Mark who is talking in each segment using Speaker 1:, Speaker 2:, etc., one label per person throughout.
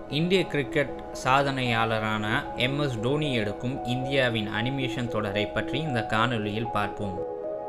Speaker 1: இந்திய cricket சாதனையாளரான MS Dhoni எடுக்கும் இந்தியாவின் அனிமேஷன் தொடரை பற்றி இந்த காணொளியில் பார்ப்போம்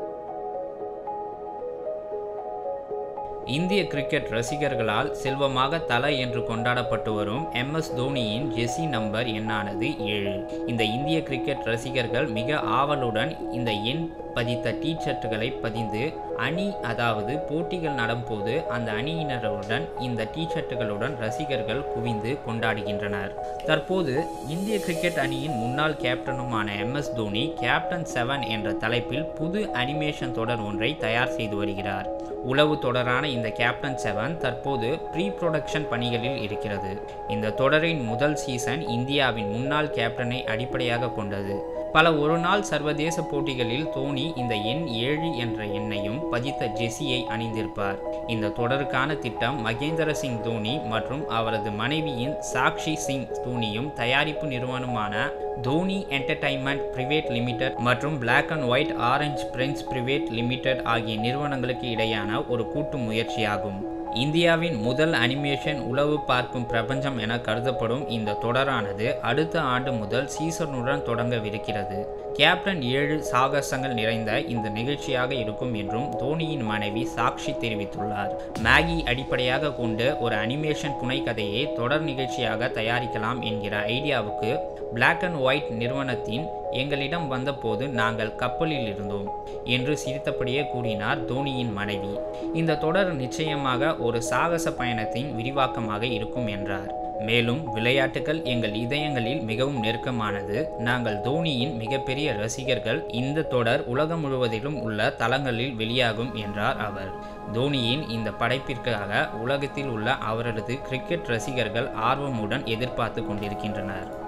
Speaker 1: இந்திய கிரிக்கெட் ரசிகர்களால் செல்வமாக தலை என்று கொண்டாடப்பட்டு வரும் எம்எஸ் தோனியின் ஜெசி நம்பர் எண்ணானது ஏழு இந்த இந்திய கிரிக்கெட் ரசிகர்கள் மிக ஆவலுடன் இந்த எண் பதித்த டீ ஷர்ட்டுகளை பதிந்து அணி அதாவது போட்டிகள் நடம்போது அந்த அணியினருடன் இந்த டீ ஷர்ட்டுகளுடன் ரசிகர்கள் குவிந்து கொண்டாடுகின்றனர் தற்போது இந்திய கிரிக்கெட் அணியின் முன்னாள் கேப்டனுமான எம்எஸ் தோனி கேப்டன் செவன் என்ற தலைப்பில் புது அனிமேஷன் தொடர் ஒன்றை தயார் செய்து வருகிறார் உளவு தொடரான இந்த கேப்டன் செவன் தற்போது ப்ரீ ப்ரொடக்ஷன் பணிகளில் இருக்கிறது இந்த தொடரின் முதல் சீசன் இந்தியாவின் முன்னாள் கேப்டனை அடிப்படையாக கொண்டது பல ஒருநாள் சர்வதேச போட்டிகளில் தோனி இந்த எண் ஏழு என்ற எண்ணையும் பதித்த ஜெஸியை அணிந்திருப்பார் இந்த தொடருக்கான திட்டம் மகேந்திர சிங் தோனி மற்றும் அவரது மனைவியின் சாக்ஷி சிங் தோனியும் தயாரிப்பு நிறுவனமான தோனி என்டர்டைன்மெண்ட் பிரைவேட் லிமிடெட் மற்றும் black and white orange prince private limited ஆகிய நிறுவனங்களுக்கு இடையான ஒரு கூட்டு முயற்சியாகும் இந்தியாவின் முதல் அனிமேஷன் உளவு பார்க்கும் பிரபஞ்சம் என கருதப்படும் இந்த தொடரானது அடுத்த ஆண்டு முதல் சீசனுடன் தொடங்கவிருக்கிறது கேப்டன் ஏழு சாகசங்கள் நிறைந்த இந்த நிகழ்ச்சியாக இருக்கும் என்றும் தோனியின் மனைவி சாக்ஷி தெரிவித்துள்ளார் மேகி அடிப்படையாக கொண்டு ஒரு அனிமேஷன் புனைக்கதையை தொடர் நிகழ்ச்சியாக தயாரிக்கலாம் என்கிற ஐடியாவுக்கு பிளாக் அண்ட் ஒயிட் நிறுவனத்தின் எங்களிடம் வந்தபோது நாங்கள் கப்பலில் இருந்தோம் என்று சிரித்தபடியே கூறினார் தோனியின் மனைவி இந்த தொடர் நிச்சயமாக ஒரு சாகச பயணத்தின் விரிவாக்கமாக இருக்கும் என்றார் மேலும் விளையாட்டுகள் எங்கள் இதயங்களில் மிகவும் நெருக்கமானது நாங்கள் தோனியின் மிகப்பெரிய ரசிகர்கள் இந்த தொடர் உலகம் முழுவதிலும் உள்ள தளங்களில் வெளியாகும் என்றார் அவர் தோனியின் இந்த படைப்பிற்காக உலகத்தில் உள்ள அவரது கிரிக்கெட் ரசிகர்கள் ஆர்வமுடன் எதிர்பார்த்து கொண்டிருக்கின்றனர்